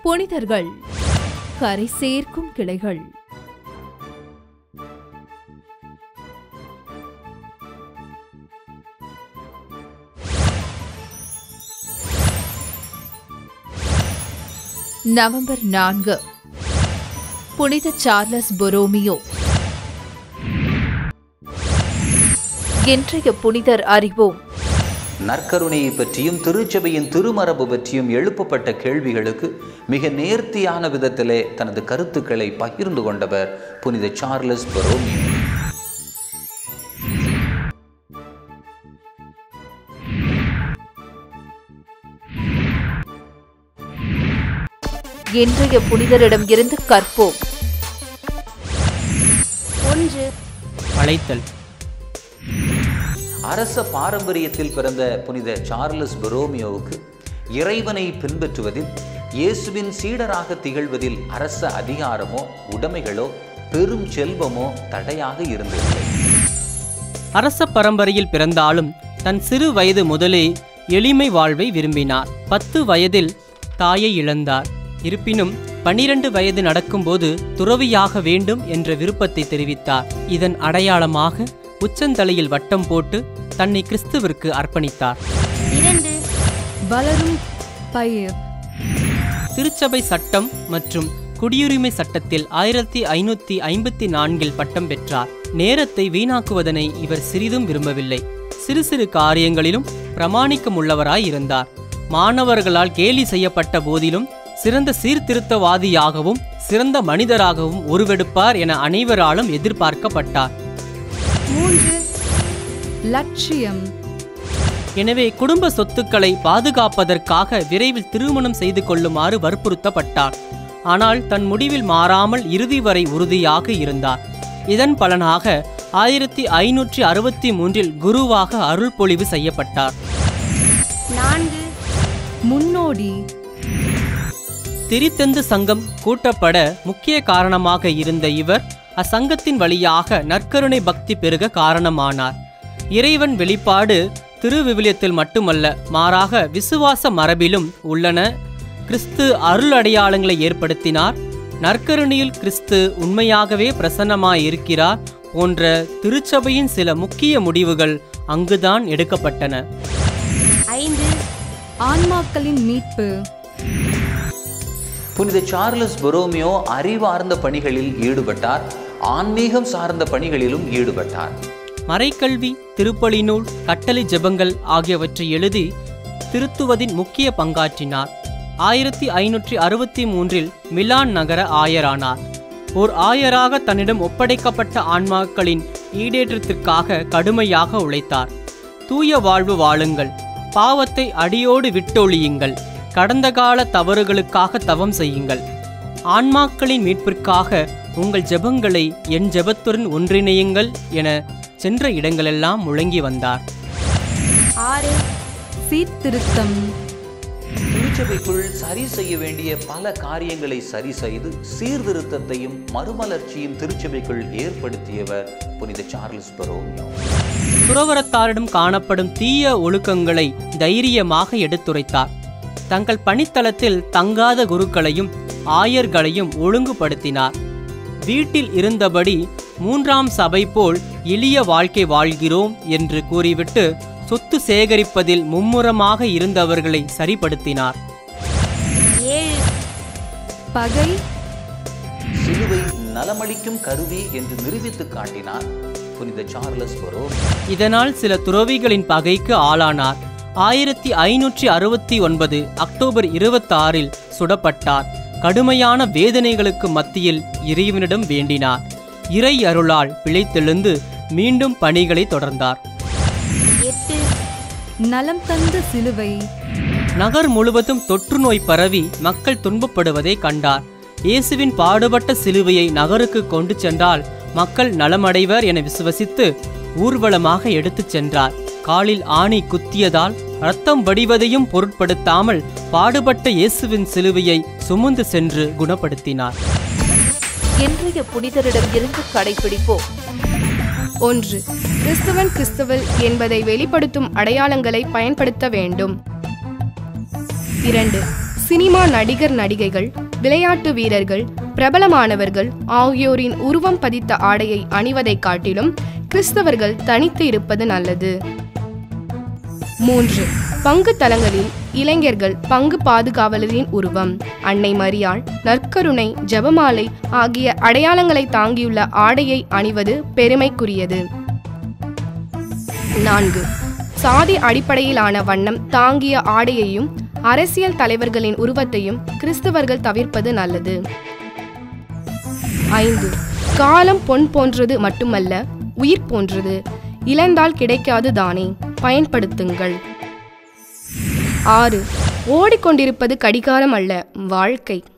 புனிதர்கள் கரை சேர்க்கும் கிளைகள் நவம்பர் நான்கு புனித சார்லஸ் பொரோமியோ இன்றைய புனிதர் அறிவோம் நற்கருணையை பற்றியும் திருச்சபையின் திருமரபு பற்றியும் எழுப்பப்பட்ட கேள்விகளுக்கு மிக நேர்த்தியான விதத்திலே தனது கருத்துக்களை பகிர்ந்து கொண்டவர் புனித சார்லஸ் பரோமியோ இன்றைய புனிதரிடம் இருந்து கற்போம் ஒன்று அழைத்தல் அரச பாரம்பரியத்தில் பிறந்த புனித சார்லஸ் பரோமியோவுக்கு இறைவனை பின்பற்றுவதில் இயேசுவின் சீடராக திகழ்வதில் அரச அதிகாரமோ உடைமைகளோ பெரும் செல்வமோ தடையாக இருந்ததில்லை அரச பரம்பரையில் பிறந்தாலும் தன் சிறு வயது முதலே எளிமை வாழ்வை விரும்பினார் பத்து வயதில் தாயை இழந்தார் இருப்பினும் பனிரெண்டு வயது நடக்கும்போது துறவியாக வேண்டும் என்ற விருப்பத்தை தெரிவித்தார் இதன் அடையாளமாக உச்சந்தலையில் வட்டம் போட்டு தன்னை கிறிஸ்துவிற்கு அர்ப்பணித்தார் இரண்டு வளரும் பயிர் திருச்சபை சட்டம் மற்றும் குடியுரிமை சட்டத்தில் ஆயிரத்தி ஐநூத்தி ஐம்பத்தி நான்கில் பட்டம் பெற்றார் நேரத்தை வீணாக்குவதனை இவர் சிறிதும் விரும்பவில்லை சிறு சிறு காரியங்களிலும் பிரமாணிக்கம் உள்ளவராய் இருந்தார் மாணவர்களால் கேலி செய்யப்பட்ட போதிலும் சிறந்த சீர்திருத்தவாதியாகவும் சிறந்த மனிதராகவும் உருவெடுப்பார் என அனைவராலும் எதிர்பார்க்கப்பட்டார் மூன்று லட்சியம் எனவே குடும்ப சொத்துக்களை பாதுகாப்பதற்காக விரைவில் திருமணம் செய்து கொள்ளுமாறு வற்புறுத்தப்பட்டார் ஆனால் தன் முடிவில் மாறாமல் இறுதி வரை உறுதியாக இருந்தார் இதன் பலனாக ஆயிரத்தி ஐநூற்றி அறுபத்தி மூன்றில் குருவாக அருள் பொழிவு செய்யப்பட்டார் நான்கு முன்னோடி திரித்தந்து சங்கம் கூட்டப்பட முக்கிய காரணமாக இருந்த இவர் அச்சங்கத்தின் வழியாக நற்கருணை பக்தி பெருக காரணமானார் இறைவன் வெளிப்பாடு திருவிவிலியத்தில் மட்டுமல்ல மாறாக விசுவாச மரபிலும் உள்ளன கிறிஸ்து அருள் அடையாளங்களை ஏற்படுத்தினார் நற்கருணையில் கிறிஸ்து உண்மையாகவே பிரசன்னமாயிருக்கிறார் போன்ற திருச்சபையின் சில முக்கிய முடிவுகள் அங்குதான் எடுக்கப்பட்டன ஐந்து ஆன்மாக்களின் மீட்பு புனித சார்லஸ் பொரோமியோ அறிவார்ந்த பணிகளில் ஈடுபட்டார் ஆன்மீகம் சார்ந்த பணிகளிலும் ஈடுபட்டார் மறைக்கல்வி திருப்பலி நூல் கட்டளை ஜெபங்கள் ஆகியவற்றை எழுதி திருத்துவதின் முக்கிய பங்காற்றினார் ஆயிரத்தி ஐநூற்றி அறுபத்தி மூன்றில் மிலான் நகர ஆயரானார் ஓர் ஆயராக தன்னிடம் ஒப்படைக்கப்பட்ட ஆன்மாக்களின் ஈடேற்றத்திற்காக கடுமையாக உழைத்தார் தூய வாழ்வு வாழுங்கள் பாவத்தை அடியோடு விட்டொழியுங்கள் கடந்த கால தவறுகளுக்காக தவம் செய்யுங்கள் ஆன்மாக்களின் மீட்பிற்காக உங்கள் ஜெபங்களை என் ஜெபத்துடன் ஒன்றிணையுங்கள் என சென்ற இடங்களெல்லாம் முழங்கி வந்தார் ஆறு சீர்திருத்தம் திருச்சபைக்குள் சரி செய்ய வேண்டிய பல காரியங்களை சரி செய்து சீர்திருத்தத்தையும் மறுமலர்ச்சியும் திருச்சபைக்குள் ஏற்படுத்தியவர் புனித சார்லஸ் பரோமியோ துறவரத்தாரிடம் காணப்படும் தீய ஒழுக்கங்களை தைரியமாக எடுத்துரைத்தார் தங்கள் பணித்தளத்தில் தங்காத குருக்களையும் ஆயர்களையும் ஒழுங்குபடுத்தினார் வீட்டில் இருந்தபடி மூன்றாம் சபை போல் எளிய வாழ்க்கை வாழ்கிறோம் என்று கூறிவிட்டு சொத்து சேகரிப்பதில் மும்முரமாக இருந்தவர்களை சரிப்படுத்தினார் ஏழு பகை சிலுவை நலமளிக்கும் கருவி என்று நிரூபித்து காட்டினார் புனித சார்லஸ் பரோமியோ இதனால் சில துறவிகளின் பகைக்கு ஆளானார் ஆயிரத்தி ஐநூற்றி அறுபத்தி ஒன்பது அக்டோபர் இருபத்தாறில் சுடப்பட்டார் கடுமையான வேதனைகளுக்கு மத்தியில் இறைவனிடம் வேண்டினார் இறை அருளால் பிழைத்தெழுந்து மீண்டும் பணிகளை தொடர்ந்தார் எட்டு நலம் தந்த சிலுவை நகர் முழுவதும் தொற்று நோய் பரவி மக்கள் துன்பப்படுவதை கண்டார் இயேசுவின் பாடுபட்ட சிலுவையை நகருக்கு கொண்டு சென்றால் மக்கள் நலமடைவர் என விசுவசித்து ஊர்வலமாக எடுத்துச் சென்றார் காலில் ஆணி குத்தியதால் ரத்தம் வடிவதையும் பொருட்படுத்தாமல் பாடுபட்ட இயேசுவின் சிலுவையை சுமந்து சென்று குணப்படுத்தினார் இன்றைய புனிதரிடம் இருந்து கடைபிடிப்போம் ஒன்று கிறிஸ்துவன் கிறிஸ்துவல் என்பதை வெளிப்படுத்தும் அடையாளங்களை பயன்படுத்த வேண்டும் இரண்டு சினிமா நடிகர் நடிகைகள் விளையாட்டு வீரர்கள் பிரபலமானவர்கள் ஆகியோரின் உருவம் பதித்த ஆடையை அணிவதைக் காட்டிலும் கிறிஸ்தவர்கள் தனித்து இருப்பது நல்லது மூன்று பங்கு தலங்களில் இளைஞர்கள் பங்கு பாதுகாவலரின் உருவம் அன்னை மரியாள் நற்கருணை ஜெபமாலை ஆகிய அடையாளங்களை தாங்கியுள்ள ஆடையை அணிவது பெருமைக்குரியது நான்கு சாதி அடிப்படையிலான வண்ணம் தாங்கிய ஆடையையும் அரசியல் தலைவர்களின் உருவத்தையும் கிறிஸ்தவர்கள் தவிர்ப்பது நல்லது ஐந்து காலம் பொன் போன்றது மட்டுமல்ல உயிர் போன்றது இழந்தால் கிடைக்காது தானே பயன்படுத்துங்கள் ஆறு ஓடிக்கொண்டிருப்பது கடிகாரம் அல்ல வாழ்க்கை